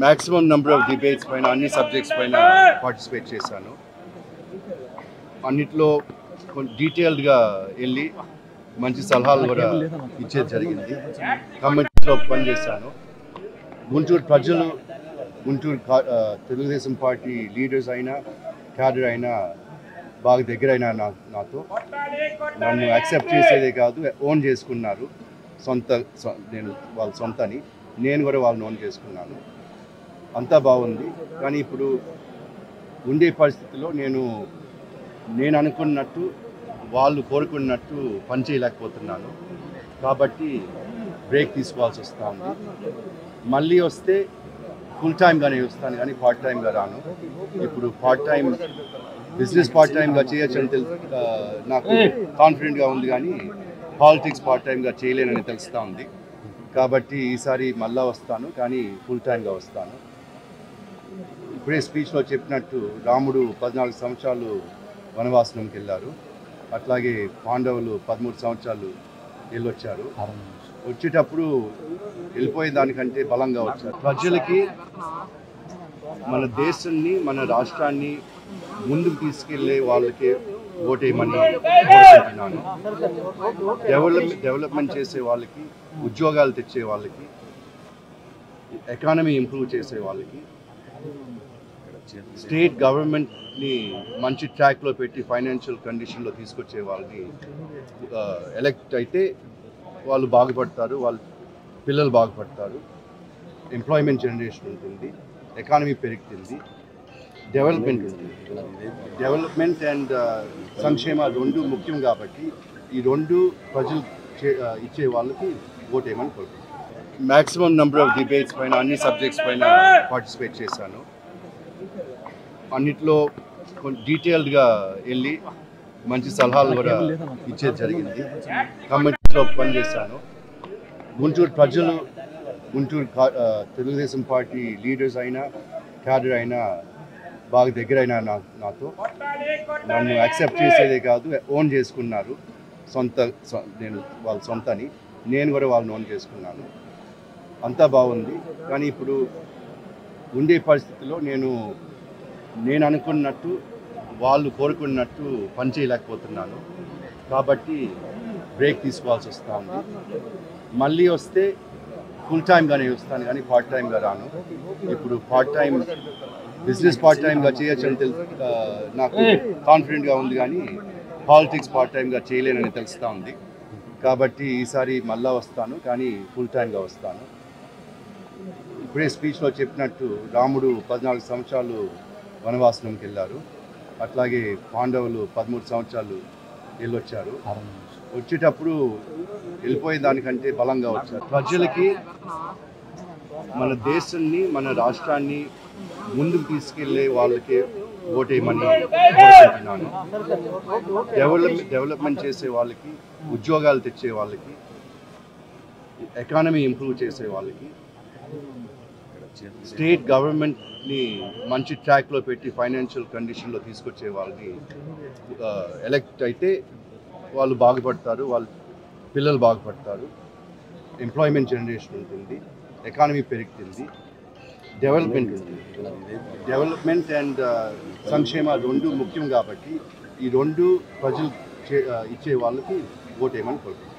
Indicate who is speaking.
Speaker 1: maximum number of debates పైన అన్ని subjects పైన పార్టిసిపేట్ చేశాను అన్నిట్లో కొంచెం డీటెయిల్డ్గా వెళ్ళి మంచి సలహాలు కూడా ఇచ్చేది జరిగింది కమిటీలో పనిచేశాను గుంటూరు ప్రజలు గుంటూరు కా- ఆ, తెలుగుదేశం పార్టీ లీడర్స్ అయినా క్యాడర్ అయినా బాగా దగ్గరైనా నా నాతో నన్ను యాక్సెప్ట్ చేసేదే కాదు ఓన్ చేసుకున్నారు సొంత సొ- నేను వాళ్ళ సొంతని నేను కూడా వాళ్ళని ఓన్ చేసుకున్నాను అంతా బాగుంది కానీ ఇప్పుడు ఉండే పరిస్థితిలో నేను నేను అనుకున్నట్టు వాళ్ళు కోరుకున్నట్టు పని చేయలేకపోతున్నాను కాబట్టి బ్రేక్ తీసుకోవాల్సి వస్తూ ఉంది మళ్ళీ వస్తే ఫుల్ టైమ్గానే వస్తాను కానీ పార్ట్ టైంగా రాను ఇప్పుడు పార్ట్ టైం బిజినెస్ పార్ట్ టైంగా చేయొచ్చు అని తెలు ఆ, నాకు కాన్ఫిడెంట్గా ఉంది కానీ పాలిటిక్స్ పార్ట్ టైంగా చేయలేనని తెలుస్తూ ఉంది కాబట్టి ఈసారి మళ్ళా వస్తాను కానీ ఫుల్ టైంగా వస్తాను ఇప్పుడే స్పీచ్లో చెప్పినట్టు రాముడు పద్నాలుగు సంవత్సరాలు వనవాసనంకి వెళ్ళారు అట్లాగే పాండవులు పదమూడు సంవత్సరాలు వెళ్ళొచ్చారు వచ్చేటప్పుడు వెళ్ళిపోయే దానికంటే బలంగా వచ్చారు ప్రజలకి మన దేశాన్ని మన రాష్ట్రాన్ని ముందుకు తీసుకెళ్లే వాళ్ళకి ఓటేయమని కోరుకుంటున్నాను డెవలప్ డెవలప్మెంట్ చేసే వాళ్ళకి ఉద్యోగాలు తెచ్చే వాళ్ళకి ఎకానమీ ఇంప్రూవ్ చేసే వాళ్ళకి స్టేట్ గవర్నమెంట్ని మంచి ట్రాక్లో పెట్టి ఫైనాన్షియల్ కండిషన్లో తీసుకొచ్చే వాళ్ళని ఎలక్ట్ అయితే వాళ్ళు బాగుపడతారు వాళ్ళ పిల్లలు బాగుపడతారు ఎంప్లాయ్మెంట్ జనరేషన్ ఉంటుంది ఎకానమీ పెరుగుతుంది డెవలప్మెంట్ ఉంటుంది డెవలప్మెంట్ అండ్ సంక్షేమ రెండు ముఖ్యం కాబట్టి ఈ రెండు ప్రజలు చే- ఆ, ఇచ్చే వాళ్ళకి ఓటేయమని కోరుకుంటున్నాను మ్యాక్సిమం నెంబర్ ఆఫ్ డిబేట్స్ పైన అన్ని సబ్జెక్ట్స్ పైన పార్టిసిపేట్ చేశాను అన్నిట్లో కొంచెం డీటెయిల్డ్గా వెళ్ళి మంచి సలహాలు కూడా ఇచ్చేది జరిగింది కమిటీలో పనిచేశాను గుంటూరు ప్రజలు గుంటూరు కా- ఆ, తెలుగుదేశం పార్టీ లీడర్స్ అయినా క్యాడర్ అయినా బాగా దగ్గరైనా నా నాతో నన్ను యాక్సెప్ట్ చేసేదే కాదు ఓన్ చేసుకున్నారు సొంత సొ- నేను వాళ్ళ సొంతని నేను కూడా వాళ్ళని ఓన్ చేసుకున్నాను అంతా బాగుంది కానీ ఇప్పుడు ఉండే పరిస్థితిలో నేను నేను అనుకున్నట్టు వాళ్ళు కోరుకున్నట్టు పని చేయలేకపోతున్నాను కాబట్టి బ్రేక్ తీసుకోవాల్సి వస్తూ ఉంది మళ్ళీ వస్తే ఫుల్ టైమ్గానే వస్తాను కానీ పార్ట్ టైంగా రాను ఇప్పుడు పార్ట్ టైం బిజినెస్ పార్ట్ టైంగా చేయొచ్చు అని తెలు ఆ, నాకు కాన్ఫిడెంట్గా ఉంది కానీ పాలిటిక్స్ పార్ట్ టైంగా చేయలేనని తెలుస్తూ ఉంది కాబట్టి ఈసారి మళ్ళా వస్తాను కానీ ఫుల్ టైంగా వస్తాను ఇప్పుడే స్పీచ్లో చెప్పినట్టు రాముడు పద్నాలుగు సంవత్సరాలు వనవాసనంకి వెళ్ళారు అట్లాగే పాండవులు పదమూడు సంవత్సరాలు వెళ్ళొచ్చారు వచ్చేటప్పుడు వెళ్ళిపోయే దానికంటే బలంగా వచ్చారు ప్రజలకి మన దేశాన్ని మన రాష్ట్రాన్ని ముందుకు తీసుకెళ్లే వాళ్ళకి ఓటేయమని కోరుకుంటున్నాను డెవలప్ డెవలప్మెంట్ చేసే వాళ్ళకి ఉద్యోగాలు తెచ్చే వాళ్ళకి ఎకానమీ ఇంప్రూవ్ చేసే వాళ్ళకి స్టేట్ గవర్నమెంట్ని మంచి ట్రాక్లో పెట్టి ఫైనాన్షియల్ కండిషన్లో తీసుకొచ్చే వాళ్ళని ఎలక్ట్ అయితే వాళ్ళు బాగుపడతారు వాళ్ళ పిల్లలు బాగుపడతారు ఎంప్లాయ్మెంట్ జనరేషన్ ఉంటుంది ఎకానమీ పెరుగుతుంది డెవలప్మెంట్ ఉంటుంది డెవలప్మెంట్ అండ్ సంక్షేమ రెండు ముఖ్యం కాబట్టి ఈ రెండు ప్రజలు చే- ఆ, ఇచ్చే వాళ్ళకి ఓటేయమని కోరుకుంటున్నాను